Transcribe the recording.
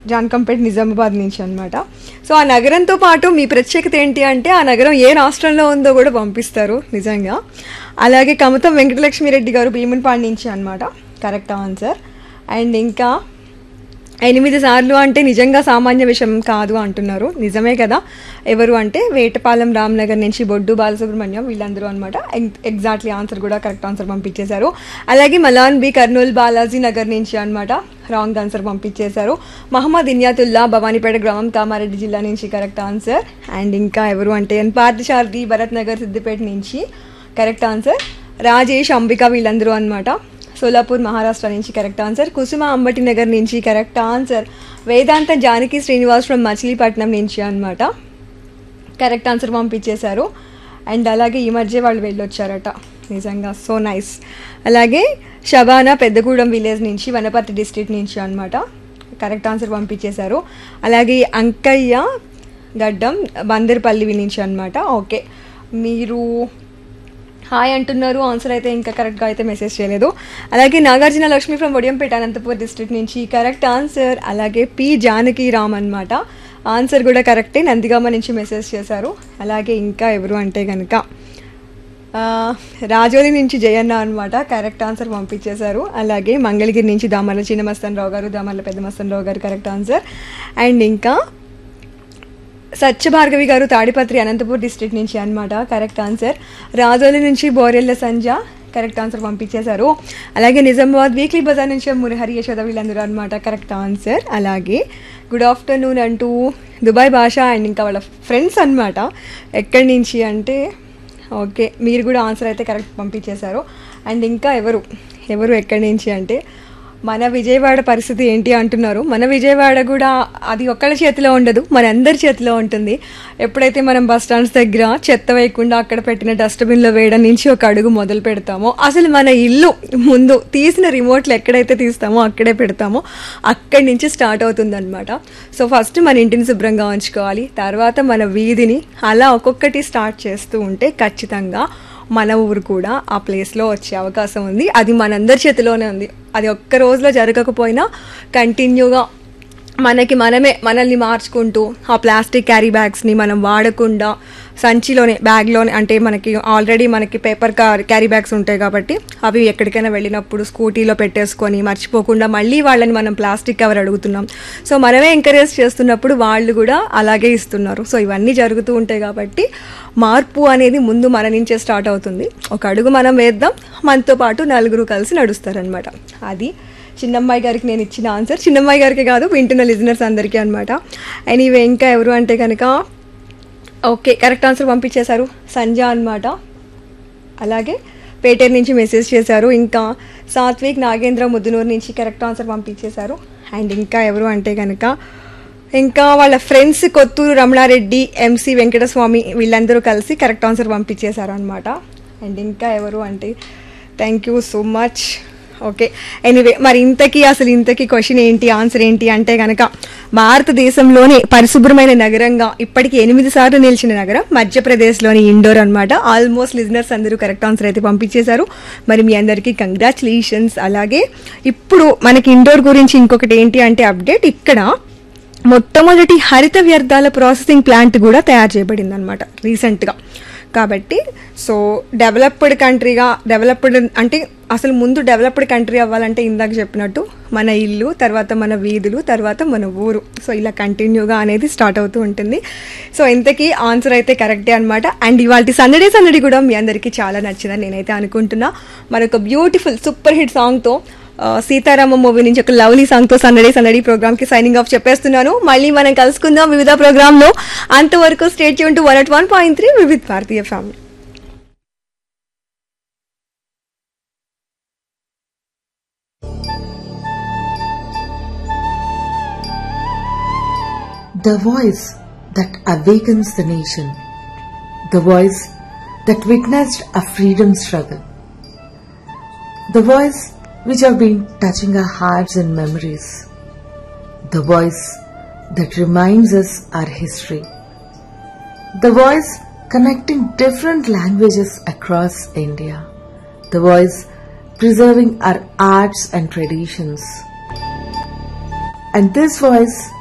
జాన్కంపేట్ నిజామాబాద్ నుంచి అన్నమాట సో ఆ నగరంతో పాటు మీ ప్రత్యేకత ఏంటి అంటే ఆ నగరం ఏ రాష్ట్రంలో ఉందో కూడా పంపిస్తారు నిజంగా అలాగే కమతం వెంకటలక్ష్మిరెడ్డి గారు భీమునిపాడు నుంచి అన్నమాట కరెక్ట్ ఆన్సర్ అండ్ ఇంకా ఎనిమిది సార్లు అంటే నిజంగా సామాన్య విషయం కాదు అంటున్నారు నిజమే కదా ఎవరు అంటే వేటపాలెం రామ్నగర్ నుంచి బొడ్డు బాలసుబ్రహ్మణ్యం వీళ్ళందరూ అనమాట ఎగ్జాక్ట్లీ ఆన్సర్ కూడా కరెక్ట్ ఆన్సర్ పంపించేశారు అలాగే మలాన్ బి కర్నూల్ బాలాజీ నగర్ నుంచి అనమాట రాంగ్ ఆన్సర్ పంపించేశారు మహమ్మద్ ఇన్యాతుల్లా భవానీపేట గ్రామం కామారెడ్డి జిల్లా నుంచి కరెక్ట్ ఆన్సర్ అండ్ ఇంకా ఎవరు అంటే ఎన్ పార్థసారథి భరత్ నగర్ సిద్దిపేట నుంచి కరెక్ట్ ఆన్సర్ రాజేష్ అంబిక వీళ్ళందరూ అనమాట సోలాపూర్ మహారాష్ట్ర నుంచి కరెక్ట్ ఆన్సర్ కుసుమ అంబటి నగర్ నుంచి correct answer Vedanta Janaki Srinivas from Machilipatnam నుంచి అనమాట కరెక్ట్ ఆన్సర్ పంపించేశారు అండ్ అలాగే ఈ మధ్య వాళ్ళు వెళ్ళొచ్చారట నిజంగా సో నైస్ అలాగే షబానా పెద్దగూడెం విలేజ్ నుంచి వనపర్తి డిస్ట్రిక్ట్ నుంచి అనమాట కరెక్ట్ ఆన్సర్ పంపించేశారు అలాగే అంకయ్య గడ్డం బందర్పల్లి నుంచి అనమాట ఓకే మీరు హాయ్ అంటున్నారు ఆన్సర్ అయితే ఇంకా కరెక్ట్గా అయితే మెసేజ్ చేయలేదు అలాగే నాగార్జున లక్ష్మి ఫ్రమ్ వడియంపేట అనంతపూర్ డిస్ట్రిక్ట్ నుంచి కరెక్ట్ ఆన్సర్ అలాగే పి జానకి రామ్ అనమాట ఆన్సర్ కూడా కరెక్టే నందిగామ నుంచి మెసేజ్ చేశారు అలాగే ఇంకా ఎవరు అంటే కనుక రాజోలి నుంచి జయన్న అనమాట కరెక్ట్ ఆన్సర్ పంపించేశారు అలాగే మంగళగిరి నుంచి దామర్ల చిన్న మస్తన్ రావు గారు దామర్ల పెద్ద మస్తన్ రావు గారు కరెక్ట్ ఆన్సర్ అండ్ ఇంకా సత్యభార్గవి గారు తాడిపత్రి అనంతపూర్ డిస్ట్రిక్ట్ నుంచి అనమాట కరెక్ట్ ఆన్సర్ రాజోలి నుంచి బోరెల్ల సంజ కరెక్ట్ ఆన్సర్ పంపించేశారు అలాగే నిజామాబాద్ వీక్లీ బజార్ నుంచి మురహరి యశోద వీళ్ళందరూ అనమాట కరెక్ట్ ఆన్సర్ అలాగే గుడ్ ఆఫ్టర్నూన్ అంటూ దుబాయ్ భాష అండ్ ఇంకా వాళ్ళ ఫ్రెండ్స్ అనమాట ఎక్కడి నుంచి అంటే ఓకే మీరు కూడా ఆన్సర్ అయితే కరెక్ట్ పంపించేశారు అండ్ ఇంకా ఎవరు ఎవరు ఎక్కడి నుంచి అంటే మన విజయవాడ పరిస్థితి ఏంటి అంటున్నారు మన విజయవాడ కూడా అది ఒక్కళ్ళ చేతిలో ఉండదు మన అందరి చేతిలో ఉంటుంది ఎప్పుడైతే మనం బస్ స్టాండ్స్ దగ్గర చెత్త వేయకుండా అక్కడ పెట్టిన డస్ట్బిన్లో వేయడం నుంచి ఒక అడుగు మొదలు పెడతామో అసలు మన ఇల్లు ముందు తీసిన రిమోట్లు ఎక్కడైతే తీస్తామో అక్కడే పెడతామో అక్కడి నుంచి స్టార్ట్ అవుతుంది సో ఫస్ట్ మన ఇంటిని శుభ్రంగా ఉంచుకోవాలి తర్వాత మన వీధిని అలా ఒక్కొక్కటి స్టార్ట్ చేస్తూ ఉంటే ఖచ్చితంగా మన ఊరు కూడా ఆ ప్లేస్లో వచ్చే అవకాశం ఉంది అది మనందరి చేతిలోనే ఉంది అది ఒక్క రోజులో జరగకపోయినా కంటిన్యూగా మనకి మనమే మనల్ని మార్చుకుంటూ ఆ ప్లాస్టిక్ క్యారీ బ్యాగ్స్ని మనం వాడకుండా సంచిలోనే బ్యాగ్లోనే అంటే మనకి ఆల్రెడీ మనకి పేపర్ క్యారీ బ్యాగ్స్ ఉంటాయి కాబట్టి అవి ఎక్కడికైనా వెళ్ళినప్పుడు స్కూటీలో పెట్టేసుకొని మర్చిపోకుండా మళ్ళీ వాళ్ళని మనం ప్లాస్టిక్ కవర్ అడుగుతున్నాం సో మనమే ఎంకరేజ్ చేస్తున్నప్పుడు వాళ్ళు కూడా అలాగే ఇస్తున్నారు సో ఇవన్నీ జరుగుతూ ఉంటాయి కాబట్టి మార్పు అనేది ముందు మన నుంచే స్టార్ట్ అవుతుంది ఒక అడుగు మనం వేద్దాం మనతో పాటు నలుగురు కలిసి నడుస్తారనమాట అది చిన్నమ్మాయి గారికి నేను ఇచ్చిన ఆన్సర్ చిన్నమ్మాయి గారికి కాదు వింటున్న లిజనర్స్ అందరికీ అనమాట ఎనీవే ఇంకా ఎవరు అంటే కనుక ఓకే కరెక్ట్ ఆన్సర్ పంపించేశారు సంజ అనమాట అలాగే పేటేరు నుంచి మెసేజ్ చేశారు ఇంకా సాత్విక్ నాగేంద్ర ముద్దునూరు నుంచి కరెక్ట్ ఆన్సర్ పంపించేశారు అండ్ ఇంకా ఎవరు అంటే కనుక ఇంకా వాళ్ళ ఫ్రెండ్స్ కొత్తూరు రమణారెడ్డి ఎంసీ వెంకటస్వామి వీళ్ళందరూ కలిసి కరెక్ట్ ఆన్సర్ పంపించేశారు అనమాట అండ్ ఇంకా ఎవరు అంటే thank you so much okay anyway మరి ఇంతకీ అసలు ఇంతకీ క్వశ్చన్ ఏంటి ఆన్సర్ ఏంటి అంటే కనుక భారతదేశంలోనే పరిశుభ్రమైన నగరంగా ఇప్పటికి ఎనిమిది సార్లు నిలిచిన నగరం మధ్యప్రదేశ్లోని ఇండోర్ అనమాట ఆల్మోస్ట్ లిజనర్స్ అందరూ కరెక్ట్ ఆన్సర్ అయితే పంపించేశారు మరి మీ అందరికీ కంగ్రాచులేషన్స్ అలాగే ఇప్పుడు మనకి ఇండోర్ గురించి ఇంకొకటి ఏంటి అంటే అప్డేట్ ఇక్కడ మొట్టమొదటి హరిత వ్యర్థాల ప్రాసెసింగ్ ప్లాంట్ కూడా తయారు చేయబడింది అనమాట రీసెంట్గా కాబట్టి సో డెవలప్డ్ కంట్రీగా డెవలప్డ్ అంటే అసలు ముందు డెవలప్డ్ కంట్రీ అవ్వాలంటే ఇందాక చెప్పినట్టు మన ఇల్లు తర్వాత మన వీధులు తర్వాత మన ఊరు సో ఇలా కంటిన్యూగా అనేది స్టార్ట్ అవుతూ ఉంటుంది సో ఇంతకీ ఆన్సర్ అయితే కరెక్టే అనమాట అండ్ ఇవాళ సందడే సందడి కూడా మీ అందరికీ చాలా నచ్చిందని నేనైతే అనుకుంటున్నా మరొక బ్యూటిఫుల్ సూపర్ హిట్ సాంగ్తో సీతారామ మూవీ నుంచి ఒక లవ్లీ సాంగ్ తో సందడి సందడి ప్రోగ్రామ్ కి సైనింగ్ ఆఫ్ చెప్పేస్తున్నాను మళ్ళీ మనం కలుసుకుందాం వివిధ ప్రోగ్రామ్ లో అంతవరకు stay tuned to one at one point three Vividh Bharatiya family The voice that awakens the nation. The voice that witnessed a freedom struggle. The voice which have been touching our hearts and memories. The voice that reminds us our history. The voice connecting different languages across India. The voice preserving our arts and traditions. And this voice